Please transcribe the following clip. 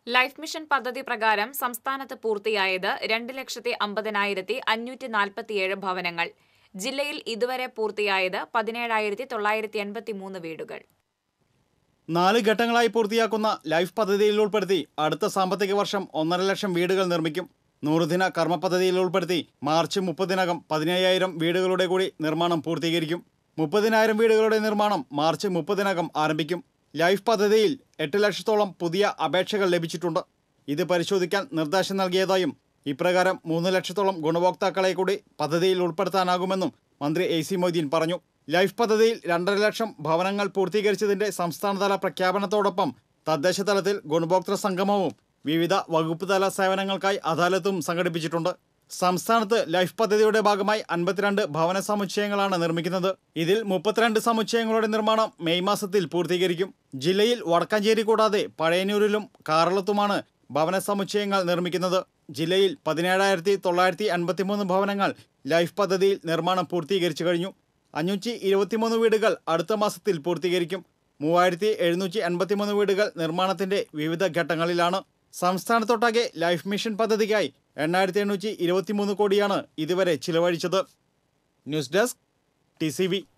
life mission പദ്ധതി പ്രകാരം സംസ്ഥാനത്ത് പൂർത്തിയായത് രണ്ട് ലക്ഷത്തി അമ്പതിനായിരത്തി അഞ്ഞൂറ്റി നാൽപ്പത്തിയേഴ് ഭവനങ്ങൾ ജില്ലയിൽ ഇതുവരെ പൂർത്തിയായത് പതിനേഴായിരത്തി തൊള്ളായിരത്തി എൺപത്തി മൂന്ന് വീടുകൾ നാല് ഘട്ടങ്ങളായി പൂർത്തിയാക്കുന്ന ലൈഫ് പദ്ധതിയിൽ ഉൾപ്പെടുത്തി അടുത്ത സാമ്പത്തിക വർഷം ഒന്നര ലക്ഷം വീടുകൾ നിർമ്മിക്കും നൂറുദിന കർമ്മ പദ്ധതിയിൽ ഉൾപ്പെടുത്തി മാർച്ച് മുപ്പതിനകം പതിനയ്യായിരം വീടുകളുടെ കൂടി നിർമ്മാണം പൂർത്തീകരിക്കും മുപ്പതിനായിരം വീടുകളുടെ നിർമ്മാണം മാർച്ച് മുപ്പതിനകം ആരംഭിക്കും ലൈഫ് പദ്ധതിയിൽ എട്ട് ലക്ഷത്തോളം പുതിയ അപേക്ഷകൾ ലഭിച്ചിട്ടുണ്ട് ഇത് പരിശോധിക്കാൻ നിർദ്ദേശം നൽകിയതായും ഇപ്രകാരം മൂന്ന് ലക്ഷത്തോളം ഗുണഭോക്താക്കളെ കൂടി പദ്ധതിയിൽ ഉൾപ്പെടുത്താനാകുമെന്നും മന്ത്രി എ സി മൊയ്തീൻ പറഞ്ഞു ലൈഫ് പദ്ധതിയിൽ രണ്ടര ലക്ഷം ഭവനങ്ങൾ പൂർത്തീകരിച്ചതിന്റെ സംസ്ഥാനതല പ്രഖ്യാപനത്തോടൊപ്പം തദ്ദേശ തലത്തിൽ ഗുണഭോക്തൃ സംഗമവും വിവിധ വകുപ്പ് തല സേവനങ്ങൾക്കായി അദാലത്തും സംഘടിപ്പിച്ചിട്ടുണ്ട് സംസ്ഥാനത്ത് ലൈഫ് പദ്ധതിയുടെ ഭാഗമായി അൻപത്തിരണ്ട് ഭവന സമുച്ചയങ്ങളാണ് നിർമ്മിക്കുന്നത് ഇതിൽ മുപ്പത്തിരണ്ട് സമുച്ചയങ്ങളുടെ നിർമ്മാണം മെയ് മാസത്തിൽ പൂർത്തീകരിക്കും ജില്ലയിൽ വടക്കാഞ്ചേരി കൂടാതെ പഴയന്നൂരിലും കാറളത്തുമാണ് ഭവന സമുച്ചയങ്ങൾ നിർമ്മിക്കുന്നത് ജില്ലയിൽ പതിനേഴായിരത്തി തൊള്ളായിരത്തി അൻപത്തിമൂന്ന് ഭവനങ്ങൾ ലൈഫ് പദ്ധതിയിൽ നിർമ്മാണം പൂർത്തീകരിച്ചു കഴിഞ്ഞു അഞ്ഞൂറ്റി ഇരുപത്തിമൂന്ന് വീടുകൾ അടുത്ത മാസത്തിൽ പൂർത്തീകരിക്കും മൂവായിരത്തി എഴുന്നൂറ്റി അൻപത്തിമൂന്ന് വീടുകൾ നിർമ്മാണത്തിന്റെ വിവിധ ഘട്ടങ്ങളിലാണ് സംസ്ഥാനത്തൊട്ടാകെ ലൈഫ് മിഷൻ പദ്ധതിക്കായി എണ്ണായിരത്തി എണ്ണൂറ്റി ഇരുപത്തിമൂന്ന് കോടിയാണ് ഇതുവരെ ചിലവഴിച്ചത് ന്യൂസ് ഡെസ്ക് ടി